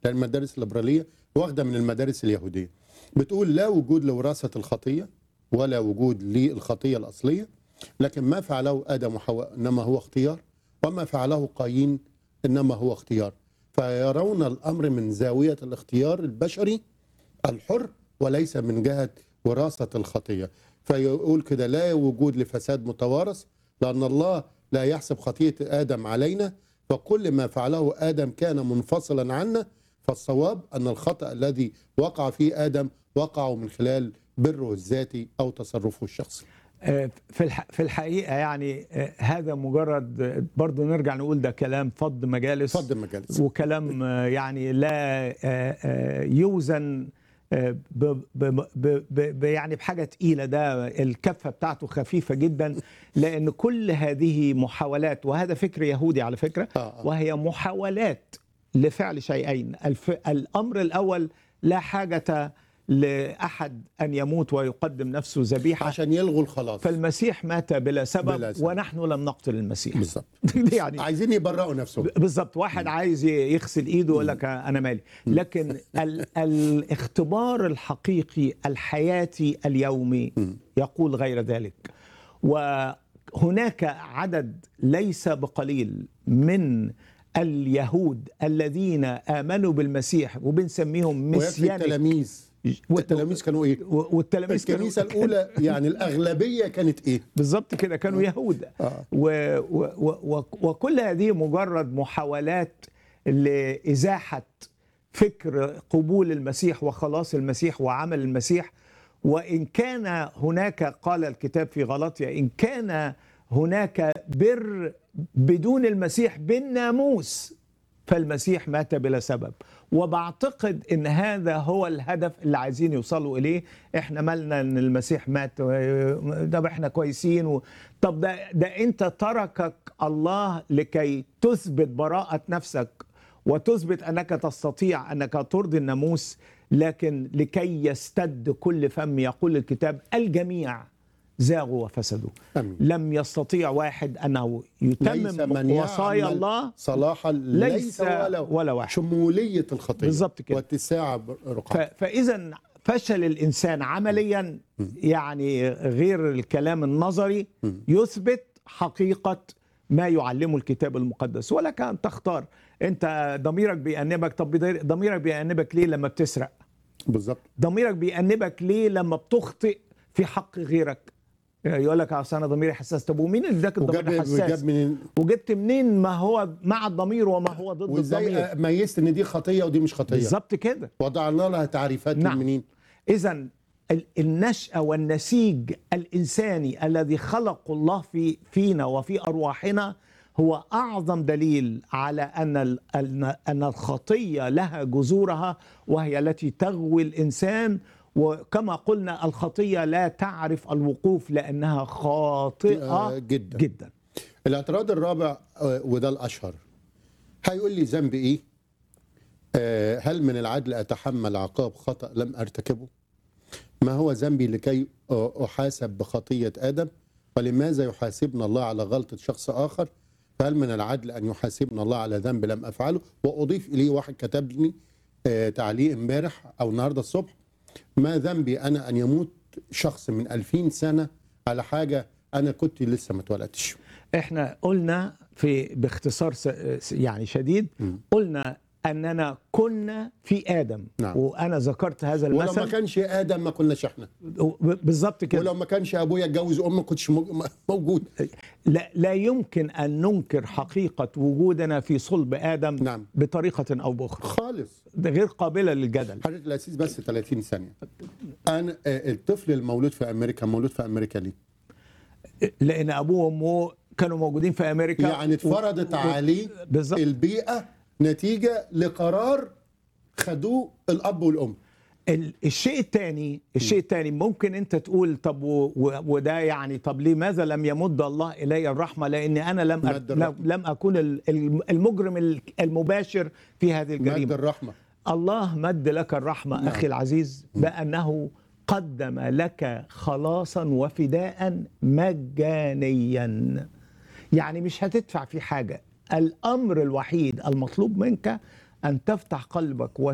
لان المدارس الليبراليه واخده من المدارس اليهوديه بتقول لا وجود لوراثه الخطيه ولا وجود للخطيه الاصليه لكن ما فعله ادم وحواء انما هو اختيار وما فعله قايين انما هو اختيار فيرون الامر من زاويه الاختيار البشري الحر وليس من جهه وراثه الخطيه فيقول كده لا وجود لفساد متوارث لان الله لا يحسب خطيه ادم علينا فكل ما فعله ادم كان منفصلا عنا فالصواب ان الخطا الذي وقع فيه ادم وقعوا من خلال بره الذاتي او تصرفه الشخصي آه، في الح- في الحقيقه يعني آه، هذا مجرد آه، برضه نرجع نقول ده كلام فض مجالس اتفضل مجالس وكلام آه، يعني لا آه، آه، يوزن آه، ب ب ب ب يعني بحاجه تقيله ده الكفه بتاعته خفيفه جدا لان كل هذه محاولات وهذا فكر يهودي على فكره آه، آه. وهي محاولات لفعل شيئين الف الامر الاول لا حاجه لاحد ان يموت ويقدم نفسه ذبيحه عشان يلغوا الخلاص فالمسيح مات بلا سبب, بلا سبب. ونحن لم نقتل المسيح بالظبط يعني عايزين يبرئوا نفسهم بالظبط واحد عايز يغسل ايده ويقول لك انا مالي لكن ال الاختبار الحقيقي الحياتي اليومي يقول غير ذلك وهناك عدد ليس بقليل من اليهود الذين امنوا بالمسيح وبنسميهم ويكفي مسيانيك التلاميذ والتلاميذ كانوا ايه؟ والتلاميذ كانوا- الكنيسه الاولى يعني الاغلبيه كانت ايه؟ بالظبط كده كانوا يهود آه. و و و وكل هذه مجرد محاولات لإزاحة فكر قبول المسيح وخلاص المسيح وعمل المسيح وإن كان هناك قال الكتاب في غلطية إن كان هناك بر بدون المسيح بالناموس فالمسيح مات بلا سبب وبعتقد ان هذا هو الهدف اللي عايزين يوصلوا اليه احنا مالنا ان المسيح مات و- ده احنا كويسين و... طب ده ده انت تركك الله لكي تثبت براءة نفسك وتثبت انك تستطيع انك ترضي الناموس لكن لكي يستد كل فم يقول الكتاب الجميع زاغوا وفسدوا أمين. لم يستطيع واحد انه ليس يتمم من وصايا يعمل الله صلاحا ليس, ليس ولا, ولا واحد. شموليه الخطيه بالظبط كده. واتساع رقعه ف- فاذا فشل الانسان عمليا يعني غير الكلام النظري يثبت حقيقه ما يعلمه الكتاب المقدس ولك ان تختار انت ضميرك بيأنبك طب بضير- ضميرك بيأنبك ليه لما بتسرق بالظبط ضميرك بيأنبك ليه لما بتخطئ في حق غيرك يقول لك اصل انا ضميري حساس طب ومين اللي اداك الضمير وجاب الحساس وجاب من وجبت منين ما هو مع الضمير وما هو ضد الضمير وازاي ميزت ان دي خطيه ودي مش خطيه بالظبط كده وضعنا لها تعريفات نعم. من منين إذا النشأة والنسيج الإنساني الذي خلق الله في فينا وفي أرواحنا هو أعظم دليل على أن ال- أن أن الخطية لها جذورها وهي التي تغوي الإنسان وكما قلنا الخطية لا تعرف الوقوف لأنها خاطئة آه، جدا. جدا الاعتراض الرابع آه، وده الاشهر هيقول لي ذنبي ايه آه، هل من العدل اتحمل عقاب خطا لم ارتكبه ما هو ذنبي لكي آه، احاسب بخطيه ادم ولماذا يحاسبنا الله على غلطه شخص اخر فهل من العدل ان يحاسبنا الله على ذنب لم افعله واضيف اليه واحد كتب لي آه، تعليق امبارح او النهارده الصبح ما ذنبي انا ان يموت شخص من ألفين سنه على حاجه انا كنت لسه ما اتولدتش احنا قلنا في باختصار س- س- يعني شديد قلنا اننا كنا في ادم نعم. وانا ذكرت هذا ولو ما المثل كانش ادم ما كناش احنا بالظبط كده ولو ما كانش ابويا اتجوز امي ما كنتش مو- موجود لا, لا يمكن ان ننكر حقيقه وجودنا في صلب ادم نعم. بطريقه او باخرى خالص ده غير قابله للجدل حضرتك الاسيس بس 30 ثانيه انا آه، الطفل المولود في امريكا مولود في امريكا ليه لان ابوه وامه كانوا موجودين في امريكا يعني اتفرضت و- و- عليه بالظبط البيئه نتيجه لقرار خدوه الاب والام ال- الشيء الثاني الشيء الثاني ممكن انت تقول طب و- و- وده يعني طب لماذا لم يمد الله الي الرحمه لان انا لم أ- مد لم, الرحمة. لم اكون ال- الم- المجرم ال- المباشر في هذه مد الجريمه الرحمه الله مد لك الرحمه نعم. اخي العزيز بانه قدم لك خلاصا وفداء مجانيا يعني مش هتدفع في حاجه الامر الوحيد المطلوب منك ان تفتح قلبك